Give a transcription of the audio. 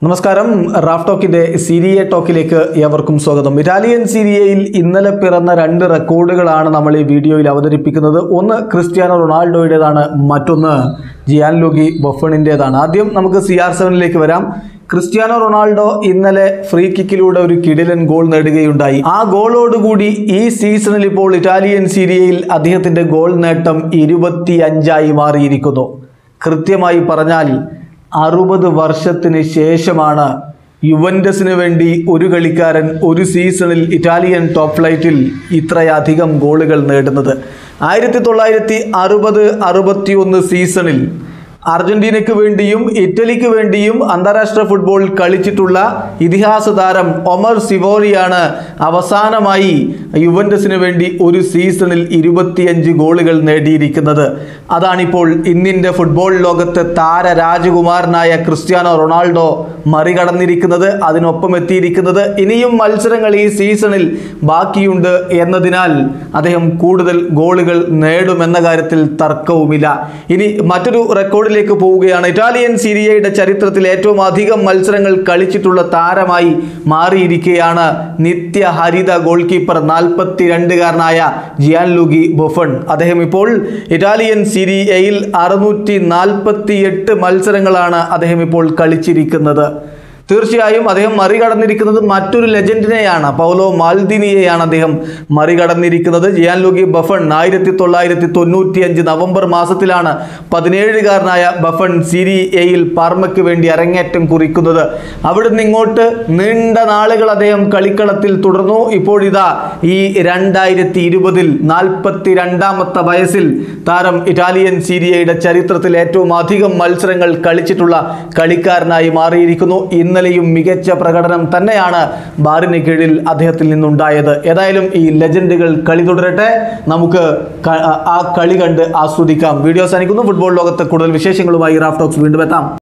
നമസ്കാരം റാഫ് ടോക്കിന്റെ സീരിയ ടോക്കിലേക്ക് ഏവർക്കും സ്വാഗതം ഇറ്റാലിയൻ സീരിയയിൽ ഇന്നലെ പിറന്ന രണ്ട് റെക്കോർഡുകളാണ് നമ്മൾ ഈ വീഡിയോയിൽ അവതരിപ്പിക്കുന്നത് ഒന്ന് ക്രിസ്ത്യാനോ റൊണാൾഡോയുടേതാണ് മറ്റൊന്ന് ജിയാൻ ലോഗി ബൊഫണിൻ്റെതാണ് ആദ്യം നമുക്ക് സി ആർ സെവനിലേക്ക് വരാം ക്രിസ്ത്യാനോ റൊണാൾഡോ ഇന്നലെ ഫ്രീ കിക്കിലൂടെ ഒരു കിടിലൻ ഗോൾ നേടുകയുണ്ടായി ആ ഗോളോടുകൂടി ഈ സീസണിൽ ഇപ്പോൾ ഇറ്റാലിയൻ സീരിയയിൽ അദ്ദേഹത്തിന്റെ ഗോൾ നേട്ടം ഇരുപത്തി അഞ്ചായി മാറിയിരിക്കുന്നു കൃത്യമായി പറഞ്ഞാൽ അറുപത് വർഷത്തിന് ശേഷമാണ് യുവൻഡസിന് വേണ്ടി ഒരു കളിക്കാരൻ ഒരു സീസണിൽ ഇറ്റാലിയൻ ടോപ്പ് ഫ്ലൈറ്റിൽ ഇത്രയധികം ഗോളുകൾ നേടുന്നത് ആയിരത്തി തൊള്ളായിരത്തി അറുപത് അറുപത്തിയൊന്ന് സീസണിൽ അർജന്റീനയ്ക്ക് വേണ്ടിയും ഇറ്റലിക്ക് വേണ്ടിയും അന്താരാഷ്ട്ര ഫുട്ബോൾ കളിച്ചിട്ടുള്ള ഇതിഹാസ താരം ഒമർ സിവോറിയാണ് അവസാനമായി യുവൻഡസിന് വേണ്ടി ഒരു സീസണിൽ ഇരുപത്തിയഞ്ച് ഗോളുകൾ നേടിയിരിക്കുന്നത് അതാണിപ്പോൾ ഇന്നിൻ്റെ ഫുട്ബോൾ ലോകത്തെ താര രാജകുമാരനായ ക്രിസ്ത്യാനോ റൊണാൾഡോ മറികടന്നിരിക്കുന്നത് അതിനൊപ്പം എത്തിയിരിക്കുന്നത് ഇനിയും മത്സരങ്ങൾ ഈ സീസണിൽ ബാക്കിയുണ്ട് എന്നതിനാൽ അദ്ദേഹം കൂടുതൽ ഗോളുകൾ നേടുമെന്ന കാര്യത്തിൽ തർക്കവുമില്ല ഇനി മറ്റൊരു റെക്കോർഡിലേക്ക് പോവുകയാണ് ഇറ്റാലിയൻ സീരിയയുടെ ചരിത്രത്തിൽ ഏറ്റവും അധികം മത്സരങ്ങൾ കളിച്ചിട്ടുള്ള താരമായി മാറിയിരിക്കുകയാണ് നിത്യഹരിത ഗോൾ കീപ്പർ നാൽപ്പത്തിരണ്ടുകാരനായ ജിയാൻ ലൂഗി ബൊഫൺ അദ്ദേഹം ഇപ്പോൾ ഇറ്റാലിയൻ സീരിയയിൽ അറുന്നൂറ്റി നാൽപ്പത്തി എട്ട് മത്സരങ്ങളാണ് അദ്ദേഹം ഇപ്പോൾ കളിച്ചിരിക്കുന്നത് തീർച്ചയായും അദ്ദേഹം മറികടന്നിരിക്കുന്നത് മറ്റൊരു ലെജൻഡിനെയാണ് പൗലോ മാൽദിനിയെയാണ് അദ്ദേഹം മറികടന്നിരിക്കുന്നത് ജിയാൻ ലൂഗി ബഫൺ ആയിരത്തി തൊള്ളായിരത്തി തൊണ്ണൂറ്റി അഞ്ച് നവംബർ മാസത്തിലാണ് പതിനേഴുകാരനായ ബഫൺ സിരി എയിൽ പാർമയ്ക്ക് വേണ്ടി അരങ്ങേറ്റം കുറിക്കുന്നത് അവിടുന്ന് ഇങ്ങോട്ട് നീണ്ട നാളുകൾ അദ്ദേഹം കളിക്കളത്തിൽ തുടർന്നു ഇപ്പോഴിതാ ഈ രണ്ടായിരത്തി ഇരുപതിൽ നാൽപ്പത്തി രണ്ടാമത്തെ വയസ്സിൽ താരം ഇറ്റാലിയൻ സീരിയയുടെ ചരിത്രത്തിൽ ഏറ്റവും അധികം മത്സരങ്ങൾ കളിച്ചിട്ടുള്ള കളിക്കാരനായി മാറിയിരിക്കുന്നു ഇന്നലെയും മികച്ച പ്രകടനം തന്നെയാണ് ബാറിന് കീഴിൽ അദ്ദേഹത്തിൽ നിന്നുണ്ടായത് ഏതായാലും ഈ ലെജൻഡുകൾ കളി തുടരട്ടെ നമുക്ക് ക- ആ കളി കണ്ട് ആസ്വദിക്കാം വീഡിയോ അവസാനിക്കുന്നു ഫുട്ബോൾ ലോകത്തെ കൂടുതൽ വിശേഷങ്ങളുമായി റാഫ് ടോക്സ് വീണ്ടും എത്താം